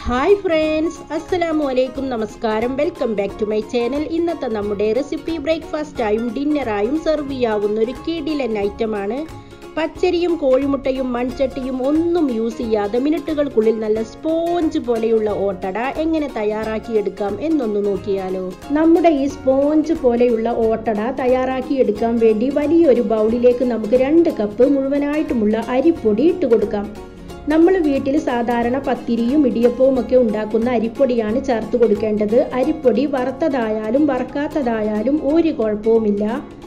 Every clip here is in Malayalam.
ഹായ് ഫ്രണ്ട്സ് അസ്സലാമു അലൈക്കും നമസ്കാരം welcome back to my channel ഇന്നത്തെ നമ്മുടെ റെസിപ്പി ബ്രേക്ക്ഫാസ്റ്റായും ഡിന്നറായും സെർവ് ചെയ്യാവുന്ന ഒരു കിടിലൻ ഐറ്റമാണ് പച്ചരിയും കോഴിമുട്ടയും മൺചട്ടിയും ഒന്നും യൂസ് ചെയ്യാതെ മിനിറ്റുകൾക്കുള്ളിൽ നല്ല സ്പോഞ്ച് പോലെയുള്ള ഓട്ടട എങ്ങനെ തയ്യാറാക്കിയെടുക്കാം എന്നൊന്ന് നോക്കിയാലോ നമ്മുടെ ഈ സ്പോഞ്ച് പോലെയുള്ള ഓട്ടട തയ്യാറാക്കിയെടുക്കാൻ വേണ്ടി വലിയൊരു ബൗളിലേക്ക് നമുക്ക് രണ്ട് കപ്പ് മുഴുവനായിട്ടുമുള്ള അരിപ്പൊടി ഇട്ട് കൊടുക്കാം നമ്മൾ വീട്ടിൽ സാധാരണ പത്തിരിയും ഇടിയപ്പവും ഒക്കെ ഉണ്ടാക്കുന്ന അരിപ്പൊടിയാണ് ചേർത്ത് കൊടുക്കേണ്ടത് അരിപ്പൊടി വറുത്തതായാലും വറക്കാത്തതായാലും ഒരു കുഴപ്പവുമില്ല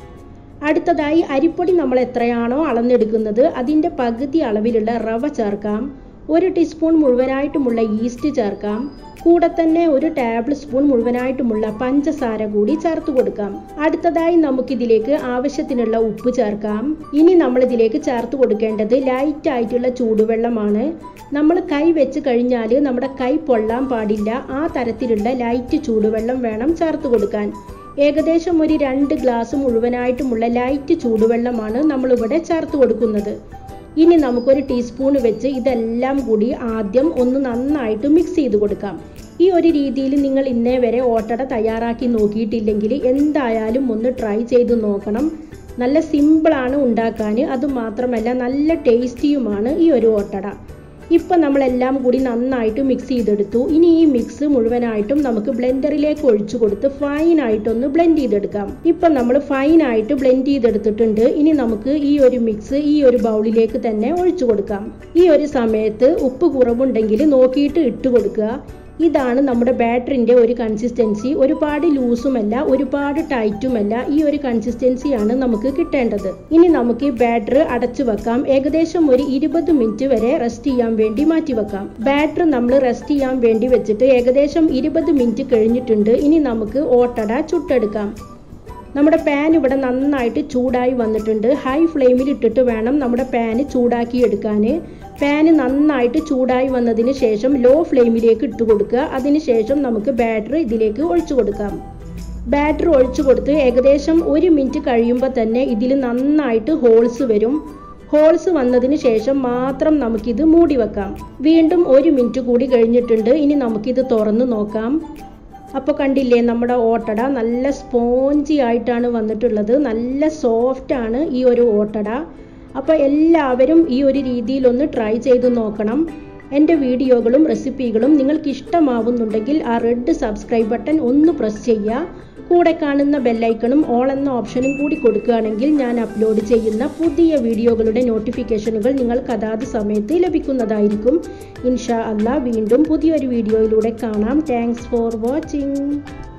അടുത്തതായി അരിപ്പൊടി നമ്മൾ എത്രയാണോ അളന്നെടുക്കുന്നത് അതിൻ്റെ പകുതി അളവിലുള്ള റവ ചേർക്കാം ഒരു ടീസ്പൂൺ മുഴുവനായിട്ടുമുള്ള ഈസ്റ്റ് ചേർക്കാം കൂടെ തന്നെ ഒരു ടേബിൾ സ്പൂൺ മുഴുവനായിട്ടുമുള്ള പഞ്ചസാര കൂടി ചേർത്ത് കൊടുക്കാം അടുത്തതായി നമുക്കിതിലേക്ക് ആവശ്യത്തിനുള്ള ഉപ്പ് ചേർക്കാം ഇനി നമ്മൾ ഇതിലേക്ക് ചേർത്ത് കൊടുക്കേണ്ടത് ലൈറ്റ് ആയിട്ടുള്ള ചൂടുവെള്ളമാണ് നമ്മൾ കൈ വെച്ച് കഴിഞ്ഞാൽ നമ്മുടെ കൈ പൊള്ളാൻ പാടില്ല ആ തരത്തിലുള്ള ലൈറ്റ് ചൂടുവെള്ളം വേണം ചേർത്ത് കൊടുക്കാൻ ഏകദേശം ഒരു രണ്ട് ഗ്ലാസ് മുഴുവനായിട്ടുമുള്ള ലൈറ്റ് ചൂടുവെള്ളമാണ് നമ്മളിവിടെ ചേർത്ത് കൊടുക്കുന്നത് ഇനി നമുക്കൊരു ടീസ്പൂൺ വെച്ച് ഇതെല്ലാം കൂടി ആദ്യം ഒന്ന് നന്നായിട്ട് മിക്സ് ചെയ്ത് കൊടുക്കാം ഈ ഒരു രീതിയിൽ നിങ്ങൾ ഇന്നേ വരെ ഓട്ടട തയ്യാറാക്കി നോക്കിയിട്ടില്ലെങ്കിൽ എന്തായാലും ഒന്ന് ട്രൈ ചെയ്ത് നോക്കണം നല്ല സിമ്പിളാണ് ഉണ്ടാക്കാൻ അതുമാത്രമല്ല നല്ല ടേസ്റ്റിയുമാണ് ഈ ഒരു ഓട്ടട ഇപ്പം നമ്മളെല്ലാം കൂടി നന്നായിട്ട് മിക്സ് ചെയ്തെടുത്തു ഇനി ഈ മിക്സ് മുഴുവനായിട്ടും നമുക്ക് ബ്ലെൻഡറിലേക്ക് ഒഴിച്ചു കൊടുത്ത് ഫൈനായിട്ടൊന്ന് ബ്ലെൻഡ് ചെയ്തെടുക്കാം ഇപ്പം നമ്മൾ ഫൈനായിട്ട് ബ്ലെൻഡ് ചെയ്തെടുത്തിട്ടുണ്ട് ഇനി നമുക്ക് ഈ ഒരു മിക്സ് ഈ ഒരു ബൗളിലേക്ക് തന്നെ ഒഴിച്ചു കൊടുക്കാം ഈ ഒരു സമയത്ത് ഉപ്പ് കുറവുണ്ടെങ്കിൽ നോക്കിയിട്ട് ഇട്ട് കൊടുക്കുക ഇതാണ് നമ്മുടെ ബാറ്ററിൻ്റെ ഒരു കൺസിസ്റ്റൻസി ഒരുപാട് ലൂസുമല്ല ഒരുപാട് ടൈറ്റുമല്ല ഈ ഒരു കൺസിസ്റ്റൻസിയാണ് നമുക്ക് കിട്ടേണ്ടത് ഇനി നമുക്ക് ഈ ബാറ്റർ അടച്ചു വെക്കാം ഏകദേശം ഒരു ഇരുപത് മിനിറ്റ് വരെ റെസ്റ്റ് ചെയ്യാൻ വേണ്ടി മാറ്റി വെക്കാം ബാറ്റർ നമ്മൾ റെസ്റ്റ് ചെയ്യാൻ വേണ്ടി വെച്ചിട്ട് ഏകദേശം ഇരുപത് മിനിറ്റ് കഴിഞ്ഞിട്ടുണ്ട് ഇനി നമുക്ക് ഓട്ടട ചുട്ടെടുക്കാം നമ്മുടെ പാൻ ഇവിടെ നന്നായിട്ട് ചൂടായി വന്നിട്ടുണ്ട് ഹൈ ഫ്ലെയിമിൽ ഇട്ടിട്ട് വേണം നമ്മുടെ പാന് ചൂടാക്കി എടുക്കാൻ പാന് നന്നായിട്ട് ചൂടായി വന്നതിന് ശേഷം ലോ ഫ്ലെയിമിലേക്ക് ഇട്ട് കൊടുക്കുക അതിനുശേഷം നമുക്ക് ബാറ്റർ ഇതിലേക്ക് ഒഴിച്ചു കൊടുക്കാം ബാറ്റർ ഒഴിച്ചു കൊടുത്ത് ഏകദേശം ഒരു മിനിറ്റ് കഴിയുമ്പോൾ തന്നെ ഇതിൽ നന്നായിട്ട് ഹോൾസ് വരും ഹോൾസ് വന്നതിന് ശേഷം മാത്രം നമുക്കിത് മൂടി വെക്കാം വീണ്ടും ഒരു മിനിറ്റ് കൂടി കഴിഞ്ഞിട്ടുണ്ട് ഇനി നമുക്കിത് തുറന്ന് നോക്കാം അപ്പോൾ കണ്ടില്ലേ നമ്മുടെ ഓട്ടട നല്ല സ്പോഞ്ചി ആയിട്ടാണ് വന്നിട്ടുള്ളത് നല്ല സോഫ്റ്റ് ആണ് ഈ ഒരു ഓട്ടട അപ്പോൾ എല്ലാവരും ഈ ഒരു രീതിയിലൊന്ന് ട്രൈ ചെയ്ത് നോക്കണം എൻ്റെ വീഡിയോകളും റെസിപ്പികളും നിങ്ങൾക്ക് ഇഷ്ടമാവുന്നുണ്ടെങ്കിൽ ആ റെഡ് സബ്സ്ക്രൈബ് ബട്ടൺ ഒന്ന് പ്രസ് ചെയ്യുക കൂടെ കാണുന്ന ബെല്ലൈക്കണും ഓൾ എന്ന ഓപ്ഷനും കൂടി കൊടുക്കുകയാണെങ്കിൽ ഞാൻ അപ്ലോഡ് ചെയ്യുന്ന പുതിയ വീഡിയോകളുടെ നോട്ടിഫിക്കേഷനുകൾ നിങ്ങൾക്ക് അതാത് സമയത്ത് ലഭിക്കുന്നതായിരിക്കും ഇൻഷാ അല്ല വീണ്ടും പുതിയൊരു വീഡിയോയിലൂടെ കാണാം താങ്ക്സ് ഫോർ വാച്ചിങ്